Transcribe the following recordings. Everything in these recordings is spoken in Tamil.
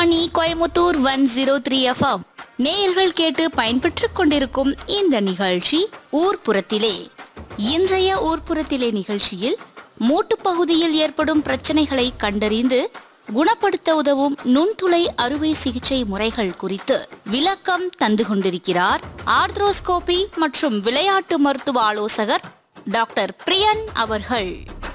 மணி Coimbatore one zero three FM நேயர்கள் கேட்டு பயன்பெற்றுக் கொண்டிருக்கும் இந்த நிகழ்ச்சி ஊர்ப்புறத்திலே இன்றைய ஊர்ப்புறத்திலே நிகழ்ச்சியில் மூட்டுப் பகுதியில் ஏற்படும் பிரச்சனைகளை கண்டறிந்து குணப்படுத்த உதவும் நுண்துளை அறுவை சிகிச்சை முறைகள் குறித்து விளக்கம் தந்து கொண்டிருக்கிறார் ஆர்த்ரோஸ்கோபி மற்றும் விளையாட்டு மருத்துவ ஆலோசகர் டாக்டர் பிரியன் அவர்கள்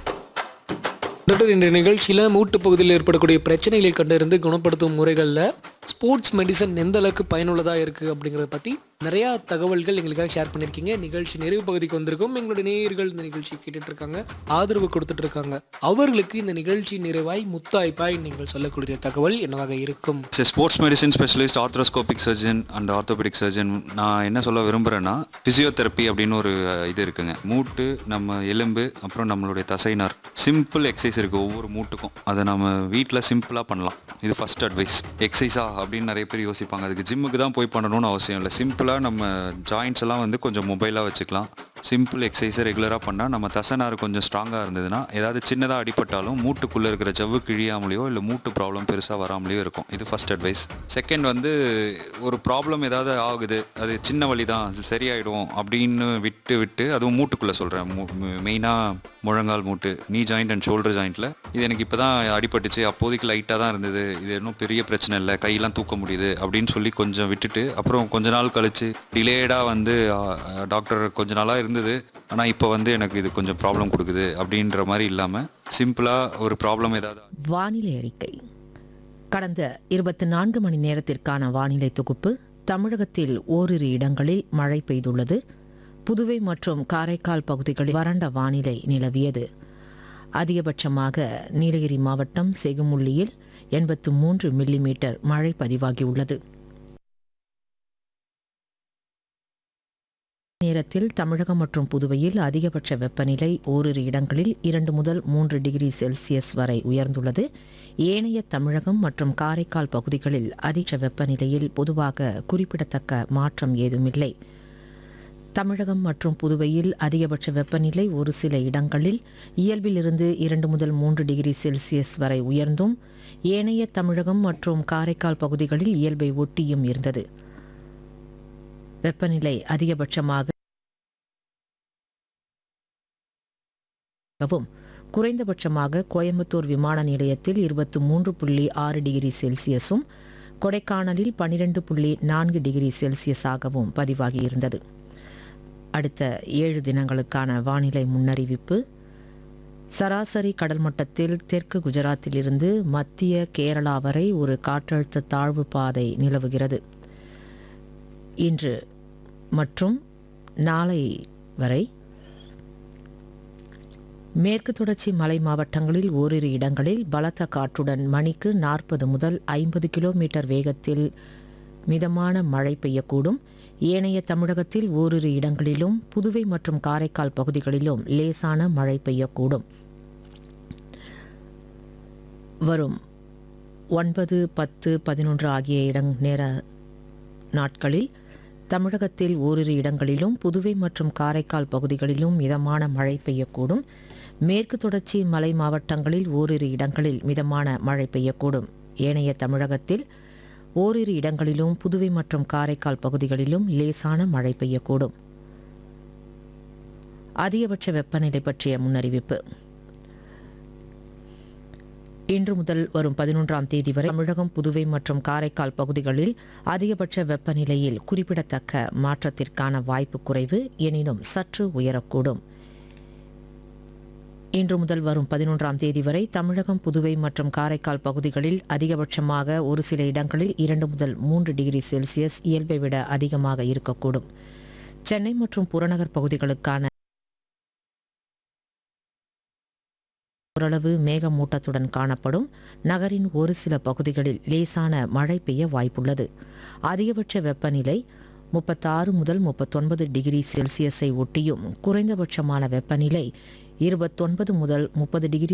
டாக்டர் இந்த நிகழ்ச்சியில் மூட்டு பகுதியில் ஏற்படக்கூடிய பிரச்சனைகளை கண்டறிந்து குணப்படுத்தும் முறைகளில் ஸ்போர்ட்ஸ் மெடிசன் எந்த அளவுக்கு பயனுள்ளதாக இருக்குது அப்படிங்கிறத பற்றி நிறையா தகவல்கள் எங்களுக்காக ஷேர் பண்ணியிருக்கீங்க நிகழ்ச்சி நிறைவு பகுதிக்கு வந்திருக்கோம் எங்களுடைய நேயர்கள் இந்த நிகழ்ச்சி கேட்டுட்டு இருக்காங்க ஆதரவு கொடுத்துட்டு இருக்காங்க அவர்களுக்கு இந்த நிகழ்ச்சி நிறைவாய் முத்தாய்ப்பாய் நீங்கள் சொல்லக்கூடிய தகவல் என்னவாக இருக்கும் sports medicine specialist arthroscopic surgeon and orthopaedic surgeon நான் என்ன சொல்ல விரும்புகிறேன்னா ஃபிசியோதெரப்பி அப்படின்னு ஒரு அஹ், இது இருக்குங்க மூட்டு நம்ம எலும்பு அப்புறம் நம்மளுடைய தசைனார் சிம்பிள் எக்ஸசைஸ் இருக்குது ஒவ்வொரு மூட்டுக்கும் அதை நம்ம வீட்டில் சிம்பிளாக பண்ணலாம் இது ஃபர்ஸ்ட் அட்வைஸ் எக்ஸசைஸா அப்படின்னு நிறைய பேர் யோசிப்பாங்க அதுக்கு ஜிம்முக்கு தான் போய் பண்ணணும்னு அவசியம் இல்லை சிம்பிளாக நம்ம ஜாயின்ஸ் எல்லாம் வந்து கொஞ்சம் மொபைலாக வச்சுக்கலாம் சிம்பிள் எக்ஸசைஸை ரெகுலராக பண்ணால் நம்ம தசைநார் கொஞ்சம் ஸ்ட்ராங்காக இருந்ததுன்னா ஏதாவது சின்னதாக அடிபட்டாலும் மூட்டுக்குள்ளே இருக்கிற ஜவ்வு கிழியாமலையோ இல்லை மூட்டு ப்ராப்ளம் பெருசாக வராமலையோ இருக்கும் இது ஃபர்ஸ்ட் அட்வைஸ் செகண்ட் வந்து ஒரு ப்ராப்ளம் ஏதாவது ஆகுது அது சின்ன வலி தான் அது சரியாயிடும் அப்படின்னு விட்டு விட்டு அதுவும் மூட்டுக்குள்ளே சொல்கிறேன் மெயினாக முழங்கால் மூட்டு நீ ஜாயிண்ட் அண்ட் ஷோல்டர் ஜாயிண்ட்டில் இது எனக்கு இப்போ தான் அடிபட்டுச்சு அப்போதைக்கு லைட்டாக தான் இருந்தது இது இன்னும் பெரிய பிரச்சனை இல்லை கையெல்லாம் தூக்க முடியுது அப்படின்னு சொல்லி கொஞ்சம் விட்டுட்டு அப்புறம் கொஞ்ச நாள் கழிச்சு டிலேடாக வந்து டாக்டர் கொஞ்ச நாளாக இருந்தது ஆனால் இப்போ வந்து எனக்கு இது கொஞ்சம் ப்ராப்ளம் கொடுக்குது அப்படின்ற மாதிரி இல்லாமல் சிம்பிளாக ஒரு ப்ராப்ளம் ஏதாவது வானிலை அறிக்கை கடந்த இருபத்தி நான்கு மணி நேரத்திற்கான வானிலை தொகுப்பு தமிழகத்தில் ஓரிரு இடங்களில் மழை பெய்துள்ளது புதுவை மற்றும் காரைக்கால் பகுதிகளில் வறண்ட வானிலை நிலவியது அதிகபட்சமாக நீலகிரி மாவட்டம் செகுமுள்ளியில் எண்பத்து மூன்று மில்லிமீட்டர் மழை பதிவாகியுள்ளது நேரத்தில் தமிழகம் மற்றும் புதுவையில் அதிகபட்ச வெப்பநிலை ஓரிரு இடங்களில் இரண்டு முதல் மூன்று டிகிரி செல்சியஸ் வரை உயர்ந்துள்ளது ஏனைய தமிழகம் மற்றும் காரைக்கால் பகுதிகளில் அதிக வெப்பநிலையில் பொதுவாக குறிப்பிடத்தக்க மாற்றம் ஏதுமில்லை தமிழகம் மற்றும் புதுவையில் அதிகபட்ச வெப்பநிலை ஒரு சில இடங்களில் இயல்பிலிருந்து இரண்டு முதல் மூன்று டிகிரி செல்சியஸ் வரை உயர்ந்தும் ஏனைய தமிழகம் மற்றும் காரைக்கால் பகுதிகளில் இயல்பை ஒட்டியும் இருந்தது வெப்பநிலை அதிகபட்சமாக வும் குறைந்தபட்சமாக கோயம்புத்தூர் விமான நிலையத்தில் இருபத்து மூன்று புள்ளி ஆறு டிகிரி செல்சியஸும் கொடைக்கானலில் பனிரெண்டு புள்ளி நான்கு டிகிரி செல்சியஸாகவும் பதிவாகியிருந்தது அடுத்த ஏழு தினங்களுக்கான வானிலை முன்னறிவிப்பு சராசரி கடல் மட்டத்தில் தெற்கு குஜராத்திலிருந்து மத்திய கேரளா வரை ஒரு காற்றழுத்த தாழ்வு பாதை நிலவுகிறது இன்று மற்றும் நாளை வரை மேற்கு தொடர்ச்சி மலை மாவட்டங்களில் ஓரிரு இடங்களில் பலத்த காற்றுடன் மணிக்கு நாற்பது முதல் ஐம்பது கிலோமீட்டர் வேகத்தில் மிதமான மழை பெய்யக்கூடும் ஏனைய தமிழகத்தில் ஓரிரு இடங்களிலும் புதுவை மற்றும் காரைக்கால் பகுதிகளிலும் லேசான மழை பெய்யக்கூடும் வரும் ஒன்பது பத்து பதினொன்று ஆகிய இடங் நேர நாட்களில் தமிழகத்தில் ஓரிரு இடங்களிலும் புதுவை மற்றும் காரைக்கால் பகுதிகளிலும் மிதமான மழை பெய்யக்கூடும் மேற்கு தொடர்ச்சி மலை மாவட்டங்களில் ஓரிரு இடங்களில் மிதமான மழை பெய்யக்கூடும் ஏனைய தமிழகத்தில் ஓரிரு இடங்களிலும் புதுவை மற்றும் காரைக்கால் பகுதிகளிலும் லேசான மழை பெய்யக்கூடும் அதிகபட்ச வெப்பநிலை பற்றிய முன்னறிவிப்பு இன்று முதல் வரும் பதினொன்றாம் தேதி வரை தமிழகம் புதுவை மற்றும் காரைக்கால் பகுதிகளில் அதிகபட்ச வெப்பநிலையில் குறிப்பிடத்தக்க மாற்றத்திற்கான வாய்ப்பு குறைவு எனினும் சற்று உயரக்கூடும் இன்று முதல் வரும் பதினொன்றாம் தேதி வரை தமிழகம் புதுவை மற்றும் காரைக்கால் பகுதிகளில் அதிகபட்சமாக ஒரு சில இடங்களில் இரண்டு முதல் மூன்று டிகிரி செல்சியஸ் இயல்பை விட அதிகமாக இருக்கக்கூடும் சென்னை மற்றும் புறநகர் பகுதிகளுக்கான ஓரளவு மேகமூட்டத்துடன் காணப்படும் நகரின் ஒரு சில பகுதிகளில் லேசான மழை பெய்ய வாய்ப்புள்ளது அதிகபட்ச வெப்பநிலை முப்பத்தாறு முதல் முப்பத்தொன்பது டிகிரி செல்சியஸை ஒட்டியும் குறைந்தபட்சமான வெப்பநிலை இருபத்தொன்பது முதல் முப்பது டிகிரி